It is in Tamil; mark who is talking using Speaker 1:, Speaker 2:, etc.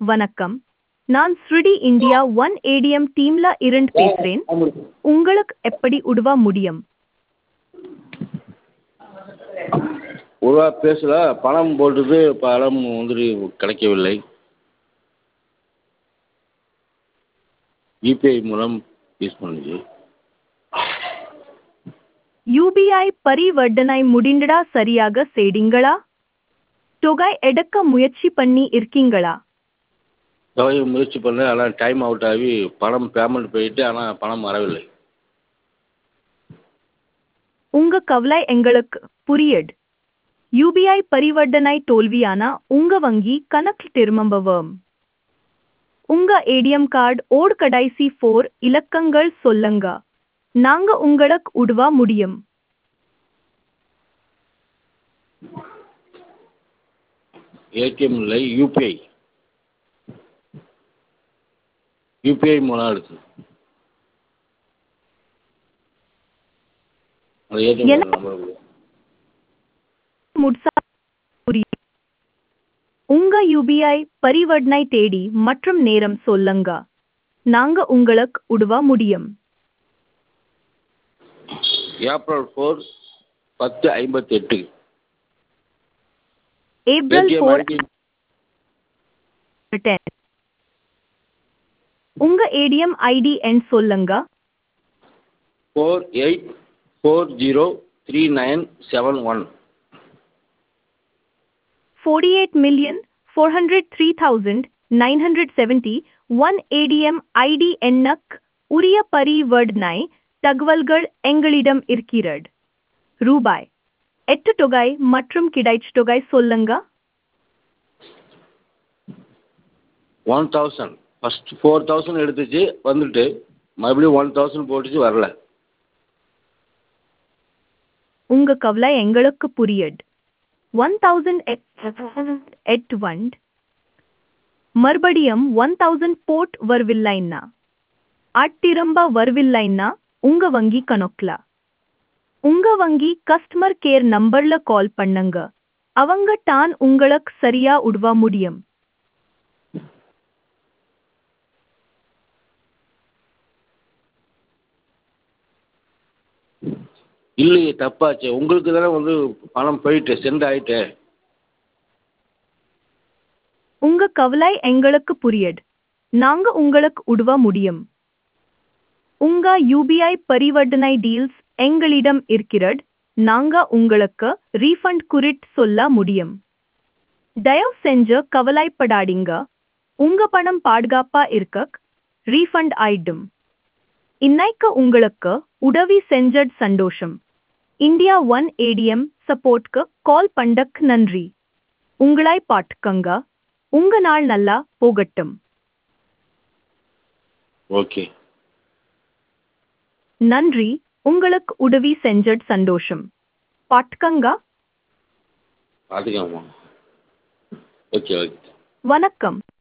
Speaker 1: வணக்கம் நான் ஸ்ருடி இந்தியா ஒன் ஏடிஎம் டீம்ல இருந்து பேசுறேன் உங்களுக்கு எப்படி உதவ முடியும்
Speaker 2: ஒழுங்கா பேசல பணம் போட்டது பணம் வந்துட்டு கிடைக்கவில்லை யூபிஐ மூலம் யூஸ் பண்ணுச்சு
Speaker 1: யூபிஐ பரிவர்த்தனை முடிந்தடா சரியாக செய்தீங்களா தொகை எடுக்க முயற்சி பண்ணி இருக்கீங்களா
Speaker 2: தொகை முயற்சி பண்ணேன் ஆனால் டைம் அவுட் ஆகி பணம் பேமெண்ட் போயிட்டு ஆனால் பணம் வரவில்லை
Speaker 1: உங்க கவலை எங்களுக்கு புரியுது யூபிஐ பரிவர்த்தனை தோல்வியானா உங்க வங்கி கணக்கு திரும்பவும் உங்க ஏடிஎம் கார்டு ஓட் கடைசி ஃபோர் இலக்கங்கள் சொல்லுங்க நாங்க உங்களுக்கு உதவ முடியும்
Speaker 2: ஏடிஎம் இல்லை யூபிஐ யூபிஐ மூலம் எடுத்து அந்த ஏடிஎம்
Speaker 1: என்ன?
Speaker 2: நம்பர்
Speaker 1: முட்சா புரியுது உங்க யூபிஐ பரிவர்த்தனை தேடி மற்றும் நேரம் சொல்லுங்க நாங்க உங்களுக்கு உதவ முடியும்
Speaker 2: ஏப்ரல் ஃபோர் பத்து ஐம்பத்தி எட்டு
Speaker 1: ஏப்ரல்
Speaker 2: ஏடிஎம்
Speaker 1: ஃபோர்
Speaker 2: ஐடி
Speaker 1: உங்க ஏடிஎம் ஐடி எண் சொல்லுங்க
Speaker 2: four eight four zero three nine seven one
Speaker 1: forty eight million four hundred three thousand nine hundred seventy one ATM ID எண்ணக் உரிய பரிவர்த்தனை தகவல்கள் எங்களிடம் இருக்கிறது ரூபாய் எட்டு தொகை மற்றும் கிடைச்ச தொகை சொல்லுங்க
Speaker 2: one thousand first four thousand எடுத்துச்சு வந்துட்டு மறுபடியும் ஒன் தௌசண்ட் போட்டுச்சு வரல
Speaker 1: உங்க கவலை எங்களுக்கு புரியுது ஒன் தௌசண்ட் எட் ஒன் மறுபடியும் ஒன் தௌசண்ட் போட் வரவில்லைன்னா அட்டிரம்ப வரவில்லைன்னா உங்க வங்கி கணக்குல உங்க வங்கி கஸ்டமர் கேர் நம்பர்ல கால் பண்ணுங்க அவங்க தான் உங்களுக்கு சரியா உதவ முடியும்
Speaker 2: இல்லையே தப்பாச்சு உங்களுக்கு தானே வந்து பணம் போயிட்டு சென்ட் ஆயிட்டு
Speaker 1: உங்க கவலை எங்களுக்கு புரியுது நாங்க உங்களுக்கு உதவ முடியும் உங்க யூபிஐ பரிவர்த்தனை டீல்ஸ் எங்களிடம் இருக்கிறது நாங்க உங்களுக்கு ரீஃபண்ட் குறித்து சொல்ல முடியும் தயவு செஞ்சு கவலைப்படாதீங்க உங்க பணம் பாதுகாப்பா இருக்க ரீஃபண்ட் ஆயிடும் இன்னைக்கு உங்களுக்கு உதவி செஞ்சது சந்தோஷம் இந்தியா ஒன் ஏடிஎம் சப்போர்ட்க்கு கால் பண்ணக்கு நன்றி உங்களை பாட்டுக்கங்க உங்க நாள் நல்லா போகட்டும்
Speaker 2: ஓகே
Speaker 1: நன்றி உங்களுக்கு உதவி செஞ்சது சந்தோஷம் பாட்டுக்கங்க
Speaker 2: பார்த்துக்கலாமா ஓகே ஓகே
Speaker 1: வணக்கம்